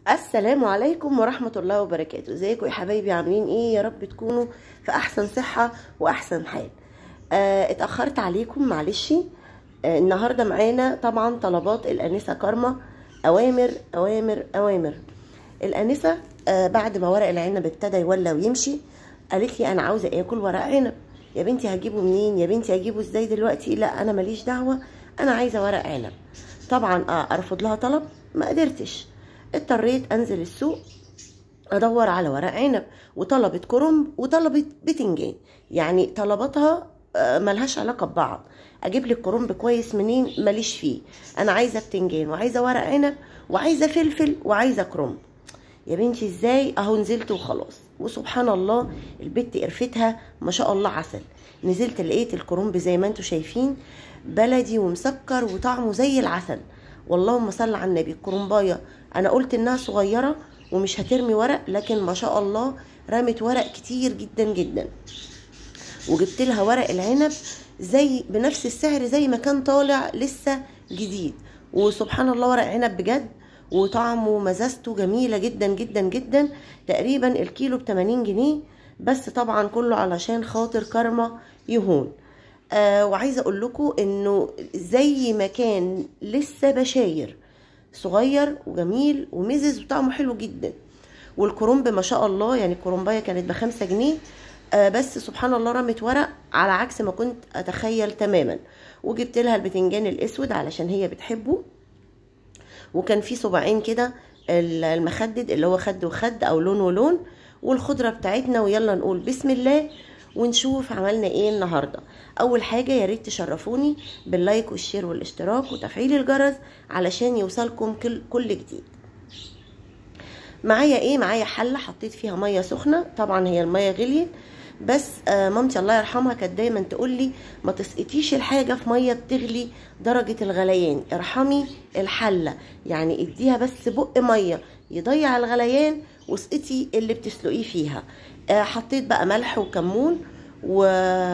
السلام عليكم ورحمة الله وبركاته ازيكم يا حبايبي عاملين ايه يا رب تكونوا في احسن صحة واحسن حال آه اتأخرت عليكم معلش آه النهاردة معانا طبعا طلبات الانسة كارما اوامر اوامر اوامر الانسة آه بعد ما ورق العنب ابتدى يولى ويمشي قالت لي انا عاوزة اكل ورق عنب يا بنتي هجيبه منين يا بنتي هجيبه ازاي دلوقتي لا انا ماليش دعوة انا عايزة ورق عنب طبعا آه ارفض لها طلب ما قدرتش اضطريت انزل السوق ادور على ورق عنب وطلبت كرنب وطلبت بتنجان يعني طلباتها ملهاش علاقه ببعض اجيب لك كرنب كويس منين ماليش فيه انا عايزه بتنجان وعايزه ورق عنب وعايزه فلفل وعايزه كرنب يا بنتي ازاي اهو نزلت وخلاص وسبحان الله البت قرفتها ما شاء الله عسل نزلت لقيت الكرنب زي ما انتم شايفين بلدي ومسكر وطعمه زي العسل واللهم صل على النبي الكرنبايه انا قلت انها صغيره ومش هترمي ورق لكن ما شاء الله رمت ورق كتير جدا جدا وجبت لها ورق العنب زي بنفس السعر زي ما كان طالع لسه جديد وسبحان الله ورق عنب بجد وطعمه ومزازته جميله جدا جدا جدا تقريبا الكيلو ب 80 جنيه بس طبعا كله علشان خاطر كرمه يهون آه وعايزه اقول لكم انه زي ما كان لسه بشاير صغير وجميل ومزز وطعمه حلو جدا والكرنب ما شاء الله يعني الكرنبايه كانت بخمسة جنيه آه بس سبحان الله رمت ورق على عكس ما كنت اتخيل تماما وجبت لها البتنجان الاسود علشان هي بتحبه وكان في صباعين كده المخدد اللي هو خد وخد او لون ولون والخضره بتاعتنا ويلا نقول بسم الله ونشوف عملنا ايه النهارده اول حاجه يا ريت تشرفوني باللايك والشير والاشتراك وتفعيل الجرس علشان يوصلكم كل كل جديد معايا ايه معايا حله حطيت فيها ميه سخنه طبعا هي الميه غليت بس آه مامتي الله يرحمها كانت دايما تقول لي ما تسقطيش الحاجه في ميه بتغلي درجه الغليان ارحمي الحله يعني اديها بس بق ميه يضيع الغليان واسقطي اللي بتسلقيه فيها آه حطيت بقى ملح وكمون و...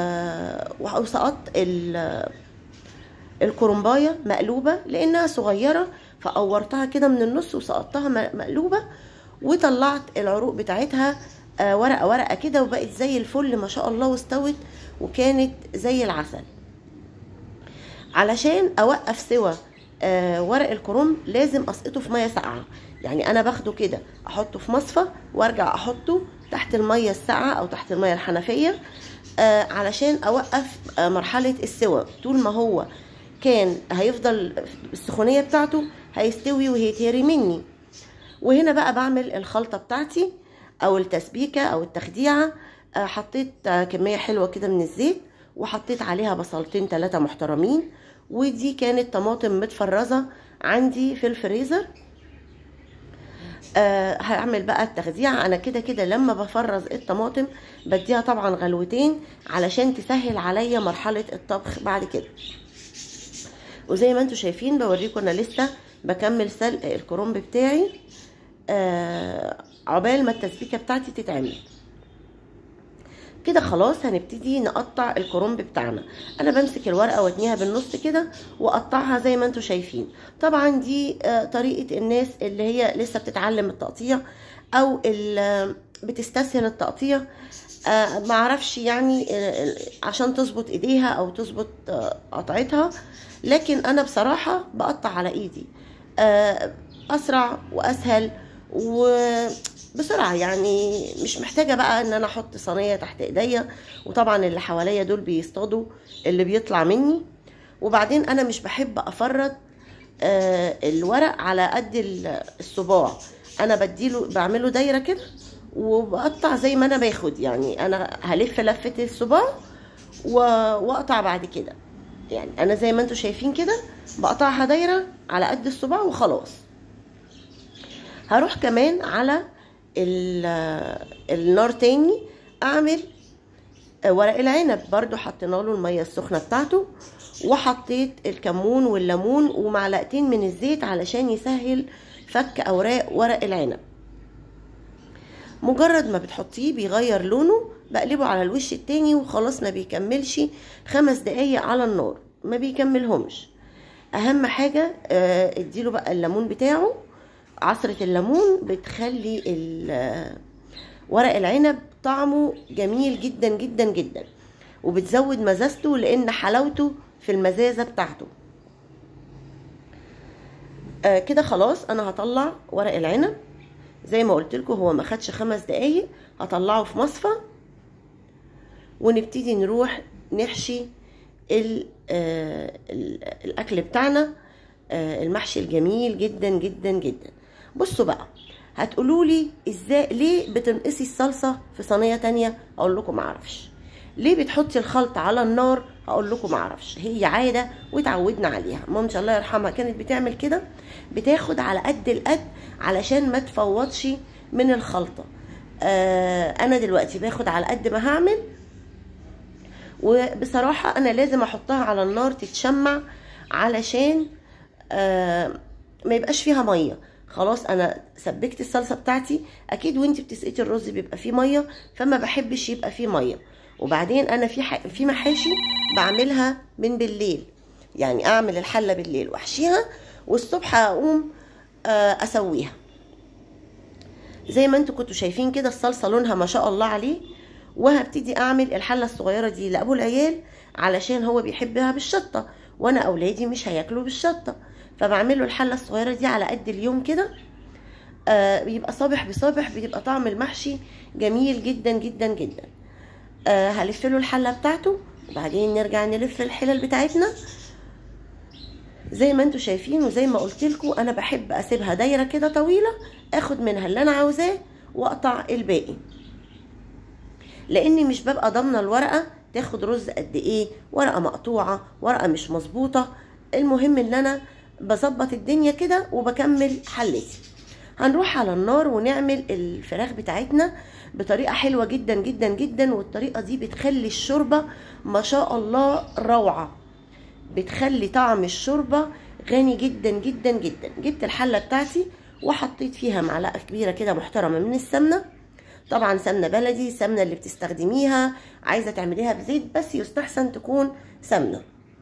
وسقطت ال... الكرنبايه مقلوبه لانها صغيره فقورتها كده من النص وسقطتها مقلوبه وطلعت العروق بتاعتها آه ورقه ورقه كده وبقت زي الفل ما شاء الله واستوت وكانت زي العسل علشان اوقف سوى آه ورق الكرنب لازم اسقطه في ميه ساقعه يعني انا باخده كده احطه في مصفى وارجع احطه تحت الميه الساقعه او تحت الميه الحنفيه آه علشان اوقف آه مرحله السوى طول ما هو كان هيفضل السخونيه بتاعته هيستوي وهيتهري مني وهنا بقى بعمل الخلطه بتاعتي او التسبيكه او التخديعه آه حطيت آه كميه حلوه كده من الزيت وحطيت عليها بصلتين ثلاثه محترمين ودي كانت طماطم متفرزه عندي في الفريزر آه هعمل بقى التخديعة انا كده كده لما بفرز الطماطم بديها طبعا غلوتين علشان تسهل عليا مرحلة الطبخ بعد كده وزي ما انتم شايفين بوريكم انا لسه بكمل سلق الكرنب بتاعي آه عقبال ما التسبيكة بتاعتي تتعمل كده خلاص هنبتدي نقطع الكرنب بتاعنا انا بمسك الورقه واتنيها بالنص كده واقطعها زي ما انتم شايفين طبعا دي طريقه الناس اللي هي لسه بتتعلم التقطيع او اللي بتستسهل التقطيع معرفش يعني عشان تظبط ايديها او تظبط قطعتها لكن انا بصراحه بقطع على ايدي اسرع واسهل و بسرعه يعني مش محتاجه بقى ان انا احط صينيه تحت ايديا وطبعا اللي حواليا دول بيصطادوا اللي بيطلع مني وبعدين انا مش بحب افرد آه الورق على قد الصباع انا بديله بعمله دايره كده وبقطع زي ما انا باخد يعني انا هلف لفه الصباع واقطع بعد كده يعني انا زي ما انتم شايفين كده بقطعها دايره على قد الصباع وخلاص هروح كمان على النار تاني اعمل ورق العنب برضو حطينا له الميه السخنه بتاعته وحطيت الكمون والليمون ومعلقتين من الزيت علشان يسهل فك اوراق ورق العنب مجرد ما بتحطيه بيغير لونه بقلبه على الوش التاني وخلاص ما بيكملش خمس دقايق على النار ما بيكملهمش اهم حاجه اديله بقى الليمون بتاعه عصرة الليمون بتخلي ال- ورق العنب طعمه جميل جدا جدا جدا وبتزود مزازته لان حلاوته في المزازة بتاعته آه كده خلاص انا هطلع ورق العنب زي ما قلت لكم هو ما خدش خمس دقايق هطلعه في مصفى ونبتدي نروح نحشي ال آه ال الاكل بتاعنا آه المحشي الجميل جدا جدا جدا بصوا بقى هتقولوا لي ازاي ليه بتنقصي الصلصه في صينيه تانية اقول لكم معرفش ليه بتحطي الخلطه على النار هقول لكم معرفش هي عاده واتعودنا عليها مامتي الله يرحمها كانت بتعمل كده بتاخد على قد القد علشان ما تفوتش من الخلطه آه انا دلوقتي باخد على قد ما هعمل وبصراحه انا لازم احطها على النار تتشمع علشان آه ما يبقاش فيها ميه خلاص انا سبكت الصلصه بتاعتي اكيد وانت بتسقطي الرز بيبقى فيه ميه فما بحبش يبقى فيه ميه وبعدين انا في ح... في محاشي بعملها من بالليل يعني اعمل الحله بالليل واحشيها والصبح اقوم آه اسويها زي ما انتوا كنتوا شايفين كده الصلصه لونها ما شاء الله عليه وهبتدي اعمل الحله الصغيره دي لابو العيال علشان هو بيحبها بالشطه وانا اولادي مش هياكلوا بالشطه فبعمل له الحله الصغيره دي على قد اليوم كده آه بيبقى صابح بصابح بيبقى طعم المحشي جميل جدا جدا جدا آه هلف له الحله بتاعته وبعدين نرجع نلف الحلل بتاعتنا زي ما انتوا شايفين وزي ما قلت لكم انا بحب اسيبها دايره كده طويله اخد منها اللي انا عاوزاه واقطع الباقي لاني مش ببقى ضامنه الورقه تاخد رز قد ايه ورقه مقطوعه ورقه مش مظبوطه المهم ان انا بظبط الدنيا كده وبكمل حلتي هنروح على النار ونعمل الفراخ بتاعتنا بطريقه حلوه جدا جدا جدا والطريقه دي بتخلي الشوربه ما شاء الله روعه بتخلي طعم الشوربه غني جدا جدا جدا جبت الحله بتاعتي وحطيت فيها معلقه كبيره كده محترمه من السمنه طبعا سمنه بلدي السمنه اللي بتستخدميها عايزه تعمليها بزيت بس يستحسن تكون سمنه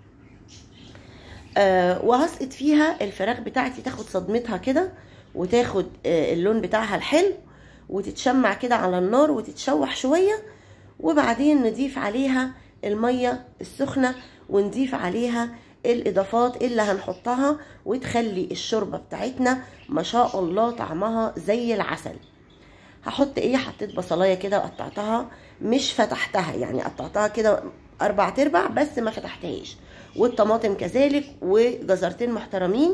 آه وهسقط فيها الفراخ بتاعتي تاخد صدمتها كده وتاخد آه اللون بتاعها الحلو وتتشمع كده على النار وتتشوح شويه وبعدين نضيف عليها الميه السخنه ونضيف عليها الاضافات اللي هنحطها وتخلي الشوربه بتاعتنا ما شاء الله طعمها زي العسل هحط ايه حطيت بصلايه كده وقطعتها مش فتحتها يعني قطعتها كده اربع تربع بس ما فتحتهاش والطماطم كذلك وجزرتين محترمين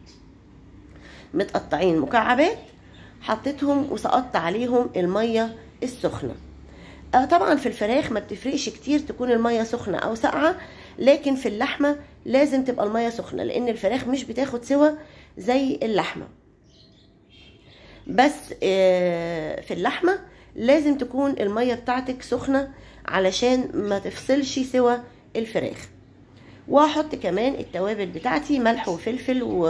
متقطعين مكعبات حطيتهم وسقطت عليهم الميه السخنه آه طبعا في الفراخ ما بتفرقش كتير تكون الميه سخنه او ساقعه لكن في اللحمه لازم تبقى الميه سخنه لان الفراخ مش بتاخد سوا زي اللحمه بس آه في اللحمه لازم تكون الميه بتاعتك سخنه علشان ما تفصلش سوا الفراخ وهحط كمان التوابل بتاعتي ملح وفلفل و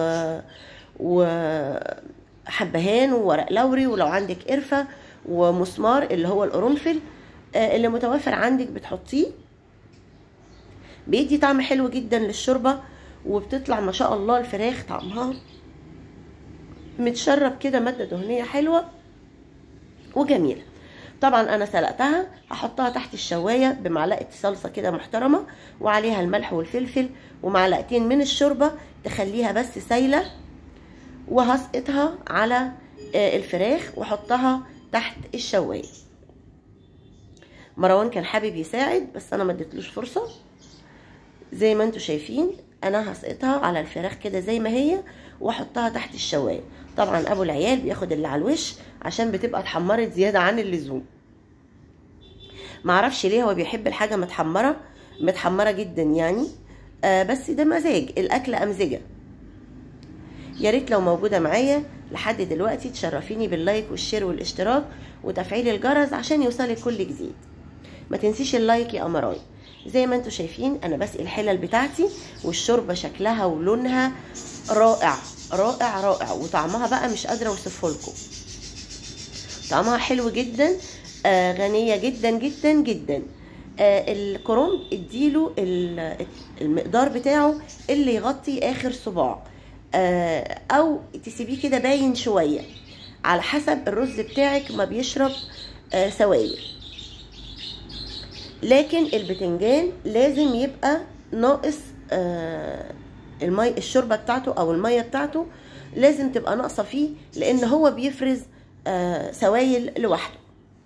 وحبهان وورق لوري ولو عندك قرفه ومسمار اللي هو القرنفل اللي متوفر عندك بتحطيه بيدي طعم حلو جدا للشوربه وبتطلع ما شاء الله الفراخ طعمها متشرب كده ماده دهنيه حلوه وجميله طبعا انا سلقتها هحطها تحت الشوايه بمعلقه صلصه كده محترمه وعليها الملح والفلفل ومعلقتين من الشوربه تخليها بس سايله وهسقطها على الفراخ واحطها تحت الشوايه مروان كان حابب يساعد بس انا ما اديتلوش فرصه زي ما انتم شايفين انا هسقطها على الفراخ كده زي ما هي واحطها تحت الشوايه طبعا ابو العيال بياخد اللي على الوش عشان بتبقى اتحمرت زياده عن اللزوم معرفش ليه هو بيحب الحاجه متحمره متحمره جدا يعني آه بس ده مزاج الاكل امزجه يا ريت لو موجوده معايا لحد دلوقتي تشرفيني باللايك والشير والاشتراك وتفعيل الجرس عشان يوصلك كل جديد ما تنسيش اللايك يا قمراي زي ما انتم شايفين انا بسقي الحلل بتاعتي والشوربه شكلها ولونها رائع رائع رائع وطعمها بقى مش قادره اوصفه لكم طعمها حلو جدا آه غنيه جدا جدا جدا آه الكرنب اديله المقدار بتاعه اللي يغطي اخر صباع آه، او تسيبيه كده باين شويه على حسب الرز بتاعك ما بيشرب آه، سوائل لكن البتنجان لازم يبقى ناقص آه، المي الشوربه بتاعته او الميه بتاعته لازم تبقى ناقصه فيه لان هو بيفرز آه، سوائل لوحده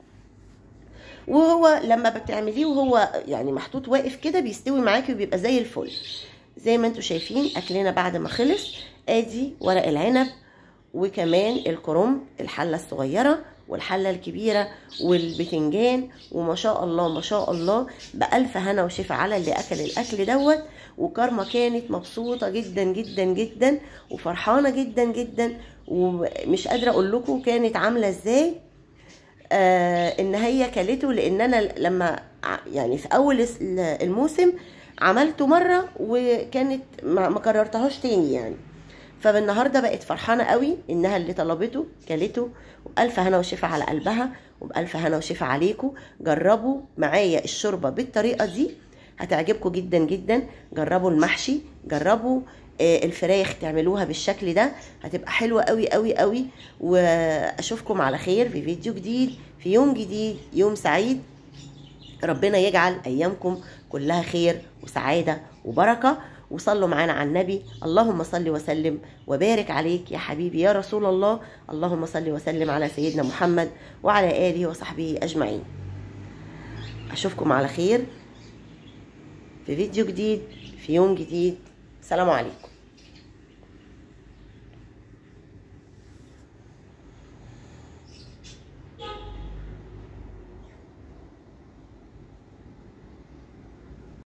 وهو لما بتعمليه وهو يعني محطوط واقف كده بيستوي معاكي وبيبقى زي الفل زي ما انتم شايفين اكلنا بعد ما خلص ادي ورق العنب وكمان الكرنب الحله الصغيره والحله الكبيره والبتنجان وما شاء الله ما شاء الله بألف هنا وشفا على اللي اكل الاكل دوت وكارما كانت مبسوطه جدا جدا جدا وفرحانه جدا جدا ومش قادره اقول لكم كانت عامله ازاي آه ان هي كلته لان انا لما ع- يعني في اول الس- الموسم عملته مره وكانت ما ما كررتهاش تاني يعني فالنهارده بقت فرحانه قوي انها اللي طلبته كلته والف هنا وشفا على قلبها وبالف هنا وشفا عليكم جربوا معايا الشوربه بالطريقه دي هتعجبكم جدا جدا جربوا المحشي جربوا آه، الفراخ تعملوها بالشكل ده هتبقى حلوه قوي قوي قوي واشوفكم على خير في فيديو جديد في يوم جديد يوم سعيد ربنا يجعل ايامكم كلها خير وسعاده وبركه وصلوا معانا على النبي اللهم صل وسلم وبارك عليك يا حبيبي يا رسول الله اللهم صل وسلم على سيدنا محمد وعلى اله وصحبه اجمعين اشوفكم على خير في فيديو جديد في يوم جديد سلام عليكم